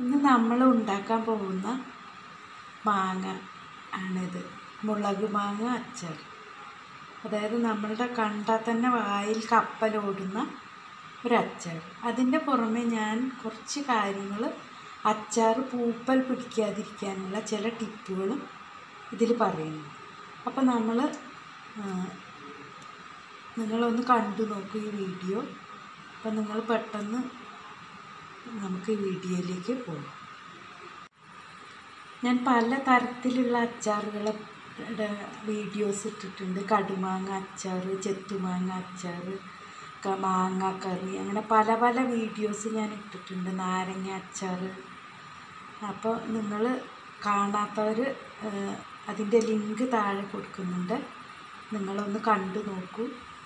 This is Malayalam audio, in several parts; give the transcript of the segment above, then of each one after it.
ഇന്ന് നമ്മൾ ഉണ്ടാക്കാൻ പോകുന്ന മാങ്ങ ആണിത് മുളക് മാങ്ങ അച്ചാർ അതായത് നമ്മളുടെ കണ്ടാൽ തന്നെ വായിൽ കപ്പലോടുന്ന ഒരു അച്ചാർ അതിൻ്റെ പുറമെ ഞാൻ കുറച്ച് കാര്യങ്ങൾ അച്ചാർ പൂപ്പൽ പിടിക്കാതിരിക്കാനുള്ള ചില ടിപ്പുകളും ഇതിൽ പറയുന്നു അപ്പോൾ നമ്മൾ നിങ്ങളൊന്ന് കണ്ടു നോക്കൂ ഈ വീഡിയോ അപ്പം നിങ്ങൾ പെട്ടെന്ന് നമുക്ക് ഈ വീഡിയോയിലേക്ക് പോകാം ഞാൻ പല തരത്തിലുള്ള അച്ചാറുകളുടെ വീഡിയോസ് ഇട്ടിട്ടുണ്ട് കടുമാങ്ങ അച്ചാർ ചെത്തുമാങ്ങ അച്ചാർ ക- മാങ്ങ കറി അങ്ങനെ പല പല വീഡിയോസ് ഞാൻ ഇട്ടിട്ടുണ്ട് നാരങ്ങ അച്ചാർ അപ്പോൾ നിങ്ങൾ കാണാത്തവർ അതിൻ്റെ ലിങ്ക് താഴെ കൊടുക്കുന്നുണ്ട് നിങ്ങളൊന്ന് കണ്ടു നോക്കൂ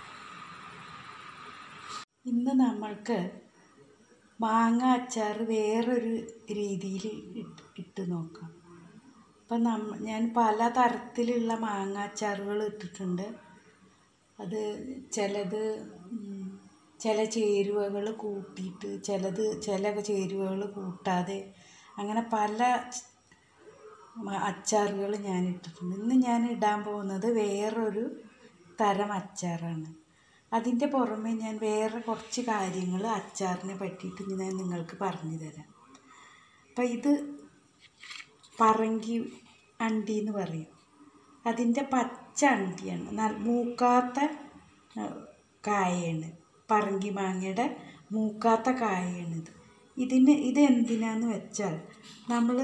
ഇന്ന് നമ്മൾക്ക് മാങ്ങ അച്ചാർ വേറൊരു രീതിയിൽ ഇട്ട് ഇട്ട് നോക്കാം അപ്പം നമ്മ ഞാൻ പല തരത്തിലുള്ള മാങ്ങ അച്ചാറുകൾ ഇട്ടിട്ടുണ്ട് അത് ചിലത് ഉം, ചില ചേരുവകൾ കൂട്ടിയിട്ട് ചിലത് ചില ചേരുവകൾ കൂട്ടാതെ അങ്ങനെ പല അച്ചാറുകൾ ഞാൻ ഇട്ടിട്ടുണ്ട് ഇന്ന് ഞാൻ ഇടാൻ പോകുന്നത് വേറൊരു തരം അച്ചാറാണ് അതിൻ്റെ പുറമെ ഞാൻ വേറെ കുറച്ച് കാര്യങ്ങൾ അച്ചാറിനെ പറ്റിയിട്ട് ഞാൻ നിങ്ങൾക്ക് പറഞ്ഞു തരാം അപ്പം ഇത് പറങ്കി അണ്ടി എന്ന് പറയും അതിൻ്റെ പച്ച അണ്ടിയാണ് ന- മൂക്കാത്ത ആ, കായയാണ് പറങ്കി മാങ്ങയുടെ മൂക്കാത്ത കായയാണിത് ഇതിന് ഇത് എന്തിനാന്ന് വെച്ചാൽ നമ്മൾ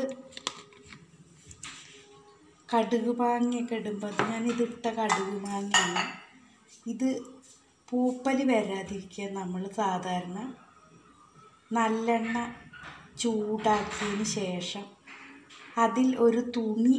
കടുക് മാങ്ങയൊക്കെ ഇടുമ്പോൾ ഞാൻ ഇതിട്ട കടുക് മാങ്ങയാണ് ഇത് പൂപ്പൽ വരാതിരിക്കാൻ നമ്മൾ സാധാരണ നല്ലെണ്ണ ചൂടാക്കിയതിന് ശേഷം അതിൽ ഒരു തുണി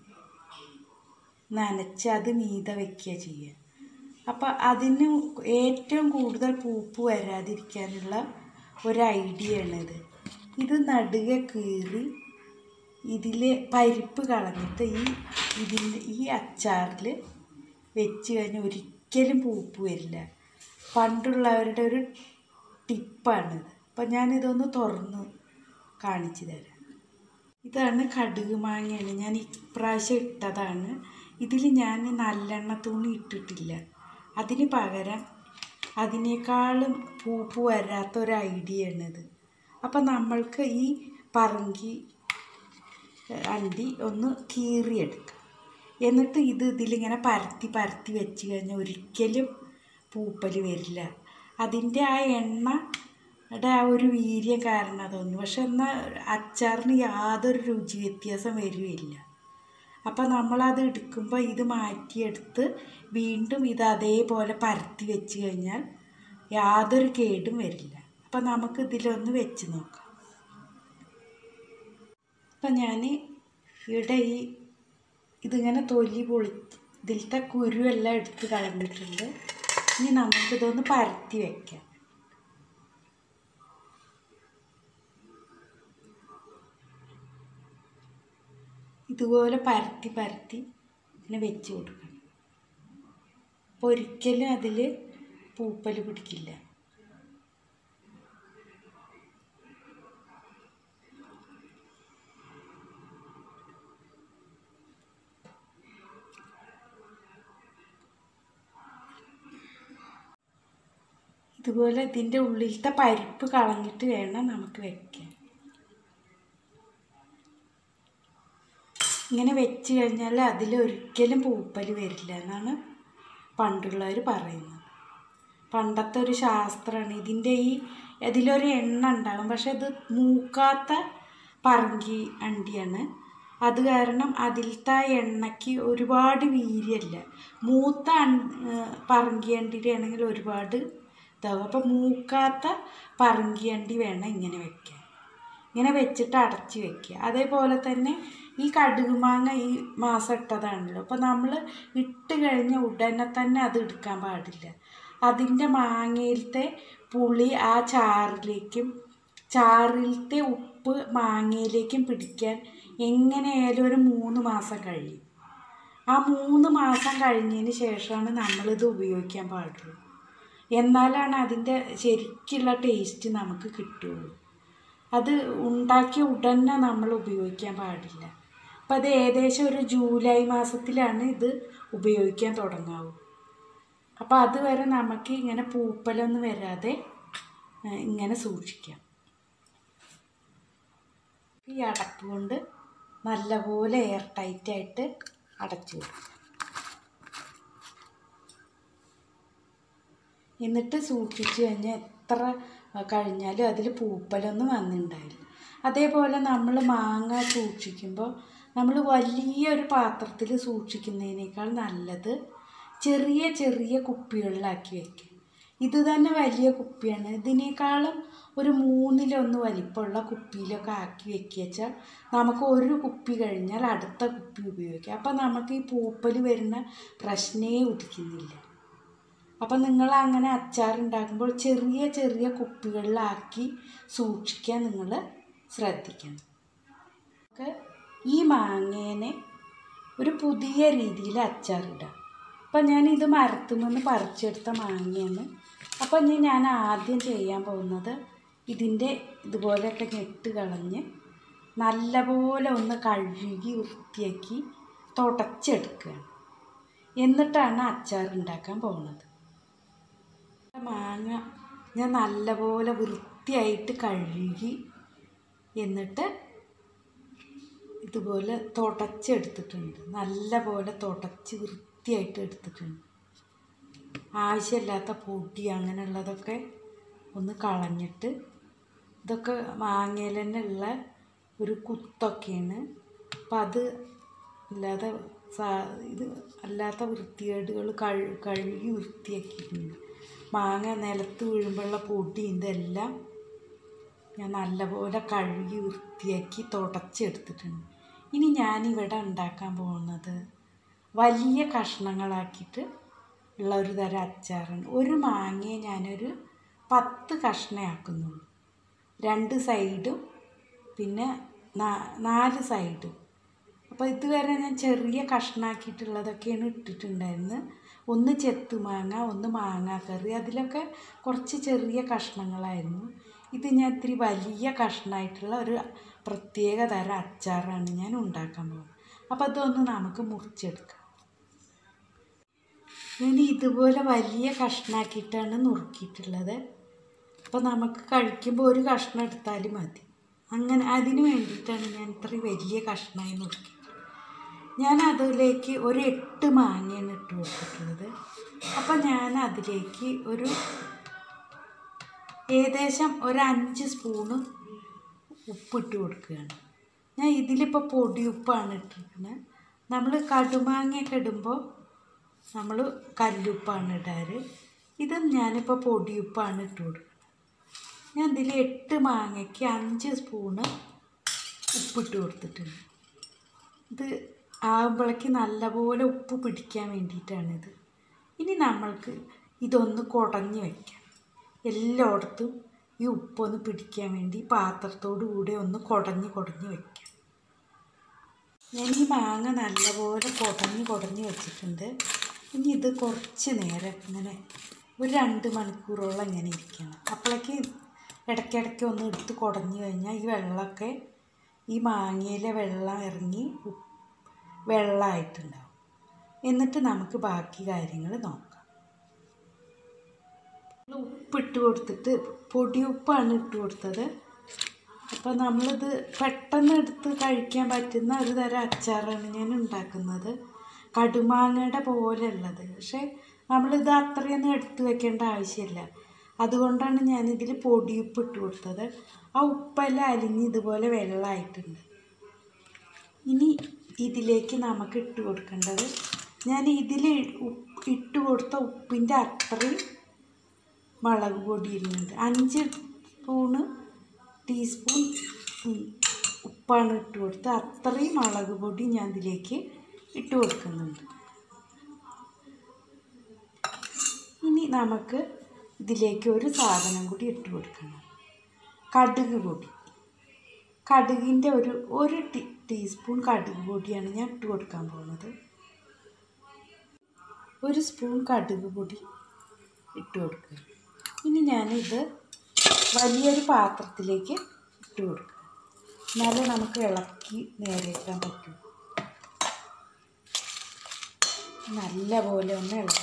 നനച്ച് അത് മീത വയ്ക്കുക ചെയ്യുക അപ്പോൾ അതിന് ഏറ്റവും കൂടുതൽ പൂപ്പ് വരാതിരിക്കാനുള്ള ഒരു ഐഡിയ ആണിത് ഇത് നടുകെ കീറി ഇതിലെ പരിപ്പ് കളഞ്ഞിട്ട് ഈ ഇതിൻ്റെ ഈ അച്ചാറിൽ വെച്ച് കഴിഞ്ഞാൽ ഒരിക്കലും പൂപ്പ് വരില്ല പണ്ടുള്ളവരുടെ ഒരു ടിപ്പാണിത് അപ്പം ഞാനിതൊന്ന് തുറന്ന് കാണിച്ചു തരാം ഇതാണ് കടുക് മാങ്ങയാണ് ഞാൻ ഇപ്രാവശ്യം ഇട്ടതാണ് ഇതിൽ ഞാൻ നല്ലെണ്ണ തുണി ഇട്ടിട്ടില്ല അതിന് പകരം അതിനേക്കാളും പൂപ്പ് വരാത്ത ഒരു ഐഡിയ ആണിത് അപ്പം നമ്മൾക്ക് ഈ പറങ്കി ഏഹ്, അണ്ടി ഒന്ന് കീറിയെടുക്കാം എന്നിട്ട് ഇത് ഇതിലിങ്ങനെ പരത്തി പരത്തി വെച്ച് കഴിഞ്ഞാൽ ഒരിക്കലും പൂപ്പൽ വരില്ല അതിൻ്റെ ആ എണ്ണയുടെ ആ ഒരു വീര്യം കാരണം തോന്നുന്നു പക്ഷെ എന്നാൽ അച്ചാറിന് യാതൊരു രുചി വ്യത്യാസം വരികയില്ല അപ്പം നമ്മളത് എടുക്കുമ്പോൾ ഇത് മാറ്റിയെടുത്ത് വീണ്ടും ഇത് അതേപോലെ പരത്തി വെച്ച് കഴിഞ്ഞാൽ യാതൊരു കേടും വരില്ല അപ്പം നമുക്ക് ഇതിലൊന്ന് വെച്ച് നോക്കാം അപ്പം ഞാൻ ഇവിടെ ഈ ഇതിങ്ങനെ തൊലി പൊളി ഇതിലത്തെ കുരുവെല്ലാം എടുത്ത് കളഞ്ഞിട്ടുണ്ട് ഇനി നമുക്കിതൊന്ന് പരത്തി വെക്കാം ഇതുപോലെ പരത്തി പരത്തി ഇങ്ങനെ വെച്ച് കൊടുക്കണം അപ്പോൾ ഒരിക്കലും അതിൽ പൂപ്പൽ പിടിക്കില്ല ഇതുപോലെ ഇതിൻ്റെ ഉള്ളിലത്തെ പരിപ്പ് കളഞ്ഞിട്ട് വേണം നമുക്ക് വെക്കാൻ ഇങ്ങനെ വെച്ച് കഴിഞ്ഞാൽ അതിൽ ഒരിക്കലും പൂപ്പൽ വരില്ല എന്നാണ് പണ്ടുള്ളവർ പറയുന്നത് പണ്ടത്തെ ഒരു ശാസ്ത്രമാണ് ഇതിൻ്റെ ഈ ഇതിലൊരു എണ്ണ ഉണ്ടാകും പക്ഷെ ഇത് മൂക്കാത്ത പറങ്കി അണ്ടിയാണ് അത് കാരണം അതിലത്തെ ആ എണ്ണയ്ക്ക് ഒരുപാട് വീര്യല്ല മൂത്ത അൺ- ഏഹ് പറങ്കി അണ്ടിയുടെ ആണെങ്കിൽ ഒരുപാട് ഇതാകും അപ്പം മൂക്കാത്ത പറങ്കി അണ്ടി വേണം ഇങ്ങനെ വെക്കാൻ ഇങ്ങനെ വെച്ചിട്ട് അടച്ച് വെക്കുക അതേപോലെ തന്നെ ഈ കടുക് മാങ്ങ ഈ മാസം ഇട്ടതാണല്ലോ അപ്പോൾ നമ്മൾ ഇട്ട് കഴിഞ്ഞ ഉടനെ തന്നെ അത് എടുക്കാൻ പാടില്ല അതിൻ്റെ മാങ്ങയിലത്തെ പുളി ആ ചാറിലേക്കും ചാറിലത്തെ ഉപ്പ് മാങ്ങയിലേക്കും പിടിക്കാൻ എങ്ങനെയായാലും ഒരു മൂന്ന് മാസം കഴിയും ആ മൂന്ന് മാസം കഴിഞ്ഞതിന് ശേഷമാണ് നമ്മളിത് ഉപയോഗിക്കാൻ പാടുള്ളൂ എന്നാലാണ് അതിൻ്റെ ശരിക്കുള്ള ടേസ്റ്റ് നമുക്ക് കിട്ടുള്ളൂ അത് ഉണ്ടാക്കിയ ഉടനെ നമ്മൾ ഉപയോഗിക്കാൻ പാടില്ല അപ്പം അത് ഏകദേശം ഒരു ജൂലൈ മാസത്തിലാണ് ഇത് ഉപയോഗിക്കാൻ തുടങ്ങാവൂ അപ്പോൾ അതുവരെ നമുക്ക് ഇങ്ങനെ പൂപ്പലൊന്നും വരാതെ ആ, ഇങ്ങനെ സൂക്ഷിക്കാം ഈ അടപ്പ് കൊണ്ട് നല്ലപോലെ എയർ ടൈറ്റായിട്ട് അടച്ചു വെക്കും എന്നിട്ട് സൂക്ഷിച്ചു കഴിഞ്ഞാൽ എത്ര കഴിഞ്ഞാലും അതിൽ പൂപ്പലൊന്നും വന്നിട്ടുണ്ടായില്ല അതേപോലെ നമ്മൾ മാങ്ങ സൂക്ഷിക്കുമ്പോൾ നമ്മൾ വലിയൊരു പാത്രത്തിൽ സൂക്ഷിക്കുന്നതിനേക്കാൾ നല്ലത് ചെറിയ ചെറിയ കുപ്പികളിലാക്കി വെക്കുക ഇത് തന്നെ വലിയ കുപ്പിയാണ് ഇതിനേക്കാളും ഒരു മൂന്നിലൊന്ന് വലിപ്പമുള്ള കുപ്പിയിലൊക്കെ ആക്കി വെക്കുക വെച്ചാൽ നമുക്ക് ഒരു കുപ്പി കഴിഞ്ഞാൽ അടുത്ത കുപ്പി ഉപയോഗിക്കാം അപ്പം നമുക്ക് ഈ പൂപ്പൽ വരുന്ന പ്രശ്നേ ഉദിക്കുന്നില്ല അപ്പം നിങ്ങൾ അങ്ങനെ അച്ചാർ ഉണ്ടാക്കുമ്പോൾ ചെറിയ ചെറിയ കുപ്പികളിലാക്കി സൂക്ഷിക്കാൻ നിങ്ങൾ ശ്രദ്ധിക്കണം നമുക്ക് ഈ മാങ്ങേനെ ഒരു പുതിയ രീതിയിൽ അച്ചാറിടാം അപ്പം ഞാൻ ഇത് മരത്തുനിന്ന് പറിച്ചെടുത്ത മാങ്ങയാണ് അപ്പം ഇനി ഞാൻ ആദ്യം ചെയ്യാൻ പോകുന്നത് ഇതിൻ്റെ ഇതുപോലെയൊക്കെ ഞെട്ട് കളഞ്ഞ് നല്ലപോലെ ഒന്ന് കഴുകി വൃത്തിയാക്കി തുടച്ചെടുക്കുകയാണ് എന്നിട്ടാണ് അച്ചാർ ഉണ്ടാക്കാൻ പോകുന്നത് മാങ്ങ ഞാൻ നല്ലപോലെ വൃത്തിയായിട്ട് കഴുകി എന്നിട്ട് ഇതുപോലെ തുടച്ചെടുത്തിട്ടുണ്ട് നല്ലപോലെ തുടച്ച് വൃത്തിയായിട്ട് എടുത്തിട്ടുണ്ട് ആവശ്യമില്ലാത്ത പൊടി അങ്ങനെയുള്ളതൊക്കെ ഒന്ന് കളഞ്ഞിട്ട് ഇതൊക്കെ മാങ്ങയിൽ തന്നെ ഉള്ള ഒരു കുത്തൊക്കെയാണ് അപ്പം അത് അല്ലാതെ സാ ഇത് അല്ലാത്ത വൃത്തികേടുകൾ കഴു കഴുകി വൃത്തിയാക്കിയിട്ടുണ്ട് മാങ്ങ നിലത്ത് വീഴുമ്പോഴുള്ള പൊടി ഇതെല്ലാം ഞാൻ നല്ലപോലെ കഴുകി വൃത്തിയാക്കി തുടച്ചെടുത്തിട്ടുണ്ട് ഇനി ഞാനിവിടെ ഉണ്ടാക്കാൻ പോകുന്നത് വലിയ കഷ്ണങ്ങളാക്കിയിട്ട് ഉള്ള ഒരു തരം അച്ചാറാണ് ഒരു മാങ്ങയെ ഞാനൊരു പത്ത് കഷ്ണമാക്കുന്നുള്ളൂ രണ്ട് സൈഡും പിന്നെ നാ- നാല് സൈഡും അപ്പോൾ ഇതുവരെ ഞാൻ ചെറിയ കഷ്ണാക്കിയിട്ടുള്ളതൊക്കെയാണ് ഇട്ടിട്ടുണ്ടായിരുന്നത് ഒന്ന് ചെത്തുമാങ്ങ ഒന്ന് മാങ്ങാക്കറി അതിലൊക്കെ കുറച്ച് ചെറിയ കഷ്ണങ്ങളായിരുന്നു ഇത് ഞാൻ ഇത്തിരി വലിയ കഷ്ണമായിട്ടുള്ള ഒരു പ്രത്യേക തരം അച്ചാറാണ് ഞാൻ ഉണ്ടാക്കാൻ പോകുന്നത് അപ്പോൾ അതൊന്ന് നമുക്ക് മുറിച്ചെടുക്കാം ഞാൻ ഇതുപോലെ വലിയ കഷ്ണാക്കിയിട്ടാണ് നുറുക്കിയിട്ടുള്ളത് അപ്പോൾ നമുക്ക് കഴിക്കുമ്പോൾ ഒരു കഷ്ണം എടുത്താലും മതി അങ്ങനെ അതിന് വേണ്ടിയിട്ടാണ് ഞാൻ ഇത്രയും വലിയ കഷ്ണമായി നുറുക്കി ഞാൻ അതിലേക്ക് ഒരു എട്ട് മാങ്ങയാണ് ഇട്ട് കൊടുത്തിട്ടുള്ളത് അപ്പം ഞാൻ അതിലേക്ക് ഒരു ഏകദേശം ഒരു അഞ്ച് സ്പൂണ് ഉപ്പിട്ട് കൊടുക്കുകയാണ് ഞാൻ ഇതിലിപ്പോൾ പൊടി ഉപ്പാണ് ഇട്ടിരിക്കുന്നത് നമ്മൾ കടുമാങ്ങയൊക്കെ ഇടുമ്പോൾ നമ്മൾ കല്ലുപ്പാണ് ഇടാറ് ഇത് ഞാനിപ്പോൾ പൊടിയുപ്പാണ് ഇട്ട് കൊടുക്കുന്നത് ഞാൻ ഇതിൽ എട്ട് മാങ്ങയ്ക്ക് അഞ്ച് സ്പൂണ് ഉപ്പിട്ട് കൊടുത്തിട്ടുണ്ട് ഇത് ആകുമ്പോഴേക്ക് നല്ലപോലെ ഉപ്പ് പിടിക്കാൻ വേണ്ടിയിട്ടാണിത് ഇനി നമ്മൾക്ക് ഇതൊന്ന് കുടഞ്ഞ് വയ്ക്കാം എല്ലായിടത്തും ഈ ഉപ്പൊന്ന് പിടിക്കാൻ വേണ്ടി പാത്രത്തോടു കൂടി ഒന്ന് കുടഞ്ഞ് കുടഞ്ഞ് വയ്ക്കാം ഞാൻ ഈ മാങ്ങ നല്ലപോലെ കുടഞ്ഞ് കുടഞ്ഞ് വെച്ചിട്ടുണ്ട് ഇനി ഇത് കുറച്ച് നേരം ഇങ്ങനെ ഒരു രണ്ട് മണിക്കൂറോളം ഇങ്ങനെ ഇരിക്കണം അപ്പോഴേക്ക് ഇടയ്ക്കിടയ്ക്ക് ഒന്ന് എടുത്ത് കുടഞ്ഞ് കഴിഞ്ഞാൽ ഈ വെള്ളമൊക്കെ ഈ മാങ്ങയിലെ വെള്ളം ഇറങ്ങി ഉപ്പ് വെള്ളമായിട്ടുണ്ടാവും എന്നിട്ട് നമുക്ക് ബാക്കി കാര്യങ്ങൾ നോക്കാം ഉപ്പിട്ട് കൊടുത്തിട്ട് പൊടി ഉപ്പാണ് ഇട്ട് കൊടുത്തത് അപ്പോൾ നമ്മളിത് പെട്ടെന്ന് എടുത്ത് കഴിക്കാൻ പറ്റുന്ന ഒരു തരം അച്ചാറാണ് ഞാൻ ഉണ്ടാക്കുന്നത് കടുമാങ്ങയുടെ പോലെയുള്ളത് പക്ഷേ നമ്മളിത് അത്രയൊന്നും എടുത്ത് വെക്കേണ്ട ആവശ്യമില്ല അതുകൊണ്ടാണ് ഞാനിതിൽ പൊടിയുപ്പ് ഇട്ട് കൊടുത്തത് ആ ഉപ്പെല്ലാം അലിഞ്ഞ് ഇതുപോലെ വെള്ളമായിട്ടുണ്ട് ഇനി ഇതിലേക്ക് നമുക്ക് ഇട്ട് കൊടുക്കേണ്ടത് ഞാൻ ഇതിൽ ഉപ്പ് ഇട്ട് കൊടുത്ത ഉപ്പിൻ്റെ അത്രയും മുളക് പൊടി ഇടുന്നുണ്ട് അഞ്ച് സ്പൂണ് ടീസ്പൂൺ ഉം, ഉപ്പാണ് ഇട്ട് കൊടുത്തത് അത്രയും മുളക് പൊടി ഞാൻ ഇതിലേക്ക് ഇട്ട് കൊടുക്കുന്നുണ്ട് ഇനി നമുക്ക് ഇതിലേക്ക് ഒരു സാധനം കൂടി ഇട്ട് കൊടുക്കണം കടുക് പൊടി കടുകിൻ്റെ ഒരു ഒരു ടീ ടീസ്പൂൺ കടുക് പൊടിയാണ് ഞാൻ ഇട്ട് കൊടുക്കാൻ പോകുന്നത് ഒരു സ്പൂൺ കടുക് പൊടി ഇട്ട് കൊടുക്കുക ഇനി ഞാനിത് വലിയൊരു പാത്രത്തിലേക്ക് ഇട്ട് കൊടുക്കുക എന്നാലേ നമുക്ക് ഇളക്കി നേരേക്കാൻ പറ്റൂ നല്ല പോലെ ഒന്ന് ഇളക്കി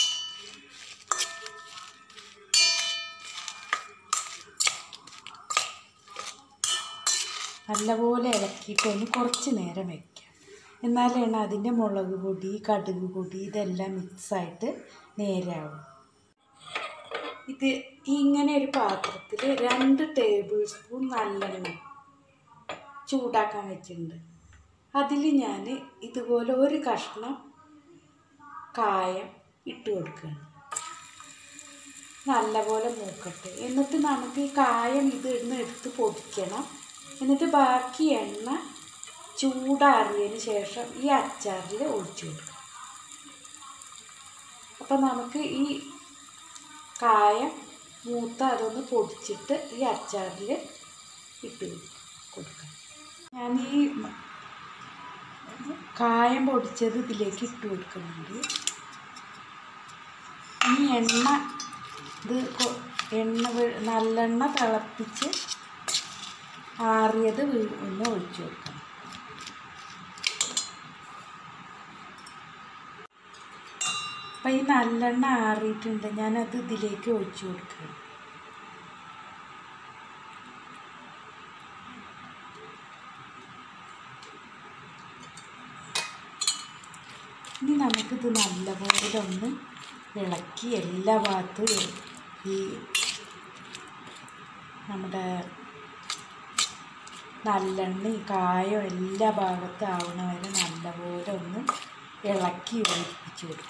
നല്ലപോലെ ഇളക്കിയിട്ട് ഒന്ന് കുറച്ച് നേരം വയ്ക്കുക എന്നാലാണ് അതിൻ്റെ മുളക് പൊടി കടുക് പൊടി ഇതെല്ലാം മിക്സായിട്ട് നേരാവും ഇത് ഇങ്ങനെ ഒരു പാത്രത്തിൽ രണ്ട് ടേബിൾ സ്പൂൺ നല്ലെണ്ണ ചൂടാക്കാൻ വെച്ചിട്ടുണ്ട് അതിൽ ഞാൻ ഇതുപോലെ ഒരു കഷ്ണം കായം ഇട്ട് കൊടുക്കുകയാണ് നല്ലപോലെ മൂക്കട്ടെ എന്നിട്ട് നമുക്ക് ഈ കായം ഇത് ഇന്ന് എടുത്ത് പൊടിക്കണം എന്നിട്ട് ബാക്കി എണ്ണ ചൂടാറിയതിന് ശേഷം ഈ അച്ചാറിൽ ഒഴിച്ചു കൊടുക്കാം അപ്പം നമുക്ക് ഈ കായം മൂത്ത അതൊന്ന് പൊടിച്ചിട്ട് ഈ അച്ചാറിൽ ഇട്ട് കൊടുക്കാം ഞാൻ ഈ കായം പൊടിച്ചത് ഇതിലേക്ക് ഇട്ട് കൊടുക്കുന്നുണ്ട് ഈ എണ്ണ ഇത് കൊ- എണ്ണ വെ- നല്ലെണ്ണ തിളപ്പിച്ച് ആറിയത് വീ- ഒന്ന് ഒഴിച്ചു കൊടുക്കണം അപ്പം ഈ നല്ലെണ്ണ ആറിയിട്ടുണ്ട് ഞാനത് ഇതിലേക്ക് ഒഴിച്ചു കൊടുക്കുകയാണ് ഇനി നമുക്കിത് നല്ലപോലെ ഒന്ന് ഇളക്കി എല്ലാ ഭാഗത്തും ഈ നമ്മുടെ നല്ലെണ്ണ കായം എല്ലാ ഭാഗത്തും ആവണ വരെ നല്ലപോലെ ഒന്ന് ഇളക്കി യോജിപ്പിച്ച് കൊടുക്കും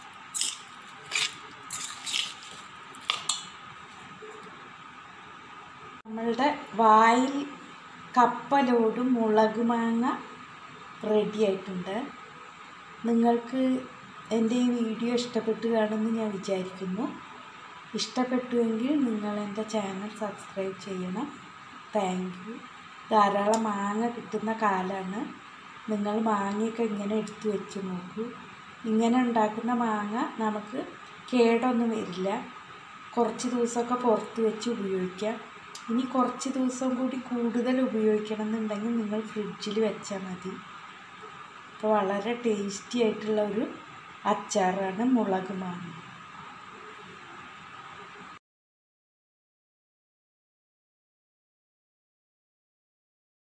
നമ്മളുടെ വായിൽ കപ്പലോടും മുളക് മാങ്ങ റെഡി ആയിട്ടുണ്ട് നിങ്ങൾക്ക് എൻ്റെ ഈ വീഡിയോ ഇഷ്ടപ്പെട്ട് കാണുമെന്ന് ഞാൻ വിചാരിക്കുന്നു ഇഷ്ടപ്പെട്ടുവെങ്കിൽ നിങ്ങൾ എൻ്റെ ചാനൽ സബ്സ്ക്രൈബ് ചെയ്യണം താങ്ക് യു ധാരാളം മാങ്ങ കിട്ടുന്ന കാലമാണ് നിങ്ങൾ മാങ്ങയൊക്കെ ഇങ്ങനെ എടുത്തു വെച്ച് നോക്കൂ ഇങ്ങനെ ഉണ്ടാക്കുന്ന മാങ്ങ നമുക്ക് കേടൊന്നും വരില്ല കുറച്ച് ദിവസമൊക്കെ പുറത്ത് വെച്ച് ഉപയോഗിക്കാം ഇനി കുറച്ച് ദിവസം കൂടി കൂടുതൽ ഉപയോഗിക്കണം എന്നുണ്ടെങ്കിൽ നിങ്ങൾ ഫ്രിഡ്ജിൽ വെച്ചാൽ മതി അപ്പോൾ വളരെ ടേസ്റ്റി ആയിട്ടുള്ള ഒരു അച്ചാറാണ് മുളക് മാങ്ങ